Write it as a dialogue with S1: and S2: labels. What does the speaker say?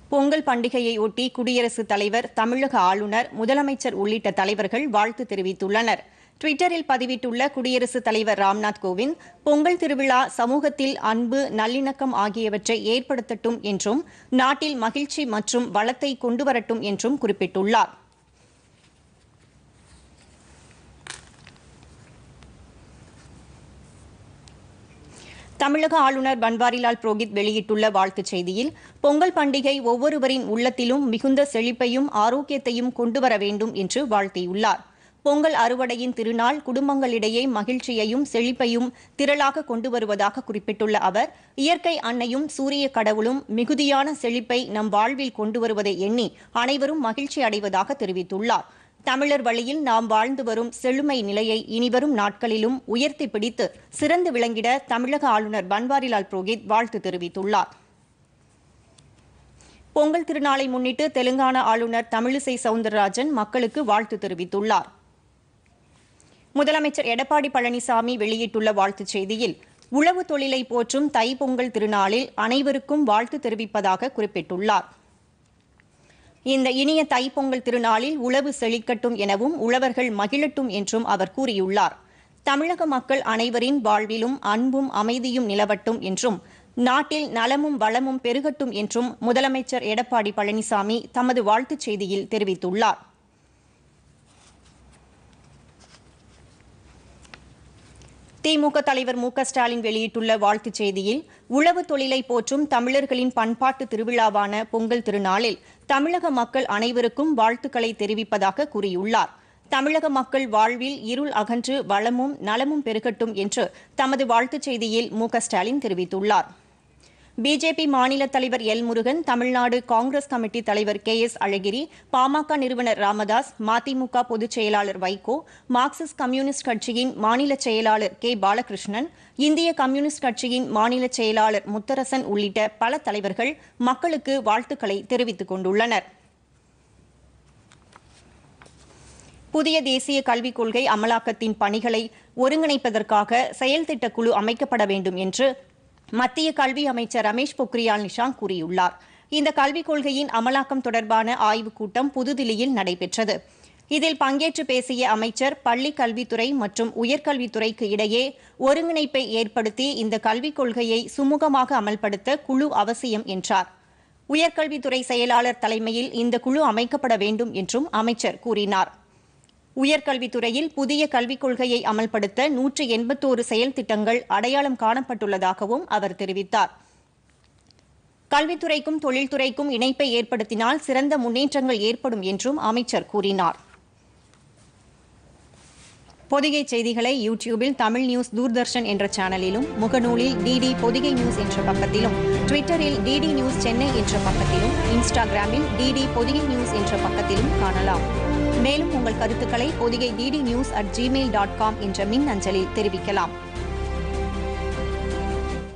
S1: பொங்கல் பண்டிகையை ஒட்டி குடியரசுத் தலைவர் தமிழக ஆளுநர் முதலமைச்சர் உள்ளிட்ட தலைவர்கள் வாழ்த்து தெரிவித்துள்ளனர் டுவிட்டரில் பதிவிட்டுள்ள குடியரசுத் தலைவர் ராம்நாத் கோவிந்த் பொங்கல் திருவிழா சமூகத்தில் அன்பு நல்லிணக்கம் ஆகியவற்றை ஏற்படுத்தட்டும் என்றும் நாட்டில் மகிழ்ச்சி மற்றும் வளத்தை கொண்டுவரட்டும் என்றும் குறிப்பிட்டுள்ளார் தமிழக ஆளுநர் பன்வாரிலால் புரோஹித் வெளியிட்டுள்ள வாழ்த்துச் செய்தியில் பொங்கல் பண்டிகை ஒவ்வொருவரின் உள்ளத்திலும் மிகுந்த செழிப்பையும் ஆரோக்கியத்தையும் கொண்டுவர வேண்டும் என்று வாழ்த்தியுள்ளார் பொங்கல் அறுவடையின் திருநாள் குடும்பங்களிடையே மகிழ்ச்சியையும் செழிப்பையும் திரளாக கொண்டு வருவதாக குறிப்பிட்டுள்ள அவர் இயற்கை அன்னையும் சூரிய கடவுளும் மிகுதியான செழிப்பை நம் வாழ்வில் கொண்டு வருவதை எண்ணி அனைவரும் மகிழ்ச்சி அடைவதாக தெரிவித்துள்ளார் தமிழர் வழியில் நாம் வாழ்ந்து வரும் செழுமை நிலையை இனிவரும் நாட்களிலும் உயர்த்தி பிடித்து சிறந்து விளங்கிட தமிழக ஆளுநர் பன்வாரிலால் புரோஹித் வாழ்த்து தெரிவித்துள்ளார் பொங்கல் திருநாளை முன்னிட்டு தெலுங்கானா ஆளுநர் தமிழிசை சவுந்தரராஜன் மக்களுக்கு வாழ்த்து தெரிவித்துள்ளார் முதலமைச்சர் எடப்பாடி பழனிசாமி வெளியிட்டுள்ள வாழ்த்துச் செய்தியில் உழவு தொழிலை போற்றும் தைப்பொங்கல் திருநாளில் அனைவருக்கும் வாழ்த்து தெரிவிப்பதாக குறிப்பிட்டுள்ளார் இந்த இனிய தைப்பொங்கல் திருநாளில் உழவு செழிக்கட்டும் எனவும் உழவர்கள் மகிழட்டும் என்றும் அவர் கூறியுள்ளார் தமிழக மக்கள் அனைவரின் வாழ்விலும் அன்பும் அமைதியும் நிலவட்டும் என்றும் நாட்டில் நலமும் வளமும் பெருகட்டும் என்றும் முதலமைச்சர் எடப்பாடி பழனிசாமி தமது வாழ்த்துச் செய்தியில் தெரிவித்துள்ளார் திமுக தலைவர் மு க ஸ்டாலின் வெளியிட்டுள்ள வாழ்த்துச் செய்தியில் உழவு தொழிலை போற்றும் தமிழர்களின் பண்பாட்டு திருவிழாவான பொங்கல் திருநாளில் தமிழக மக்கள் அனைவருக்கும் வாழ்த்துக்களை தெரிவிப்பதாக கூறியுள்ளார் தமிழக மக்கள் வாழ்வில் இருள் அகன்று வளமும் நலமும் பெருகட்டும் என்று தமது வாழ்த்துச் செய்தியில் மு க ஸ்டாலின் தெரிவித்துள்ளார் பிஜேபி மாநில தலைவர் L Murugan Tamil Nadu Congress committee தலைவர் கே எஸ் அழகிரி பாமக நிறுவனர் ராமதாஸ் மதிமுக பொதுச் செயலாளர் வைகோ மார்க்சிஸ்ட் கம்யூனிஸ்ட் கட்சியின் மாநில செயலாளர் கே பாலகிருஷ்ணன் இந்திய கம்யூனிஸ்ட் கட்சியின் மாநில செயலாளர் முத்தரசன் உள்ளிட்ட பல தலைவர்கள் மக்களுக்கு வாழ்த்துக்களை தெரிவித்துக் கொண்டுள்ளனர் புதிய தேசிய கல்விக் கொள்கை அமலாக்கத்தின் பணிகளை ஒருங்கிணைப்பதற்காக செயல் திட்டக் குழு அமைக்கப்பட வேண்டும் என்று மத்திய கல்வி அமைச்சர் ரமேஷ் பொக்ரியால் நிஷாங்க் கூறியுள்ளார் இந்த கல்விக் கொள்கையின் அமலாக்கம் தொடர்பான ஆய்வுக் கூட்டம் புதுதில்லியில் நடைபெற்றது இதில் பங்கேற்று பேசிய அமைச்சர் பள்ளி கல்வித்துறை மற்றும் உயர்கல்வித்துறைக்கு இடையே ஒருங்கிணைப்பை ஏற்படுத்தி இந்த கல்விக் கொள்கையை சுமூகமாக அமல்படுத்த குழு அவசியம் என்றார் உயர்கல்வித்துறை செயலாளர் தலைமையில் இந்த குழு அமைக்கப்பட வேண்டும் என்றும் அமைச்சர் கூறினார் உயர்கல்வித்துறையில் புதிய கல்விக் கொள்கையை அமல்படுத்த நூற்று எண்பத்தோரு செயல் திட்டங்கள் அடையாளம் காணப்பட்டுள்ளதாகவும் அவர் தெரிவித்தார் கல்வித்துறைக்கும் தொழில்துறைக்கும் இணைப்பை ஏற்படுத்தினால் சிறந்த முன்னேற்றங்கள் ஏற்படும் என்றும் அமைச்சர் கூறினார் பொதிகை செய்திகளை யூடியூபில் தமிழ் நியூஸ் தூர்தர்ஷன் என்ற சேனலிலும் முகநூலில் டிடி பொதிகை நியூஸ் என்ற பக்கத்திலும் ட்விட்டரில் டிடி நியூஸ் சென்னை என்ற பக்கத்திலும் இன்ஸ்டாகிராமில் டிடி பொதிகை நியூஸ் என்ற பக்கத்திலும் காணலாம் மேலும் உங்கள் கருத்துக்களை Podhigai DD news at gmail dot com என்ற மின் அஞ்சலில் தெரிவிக்கலாம்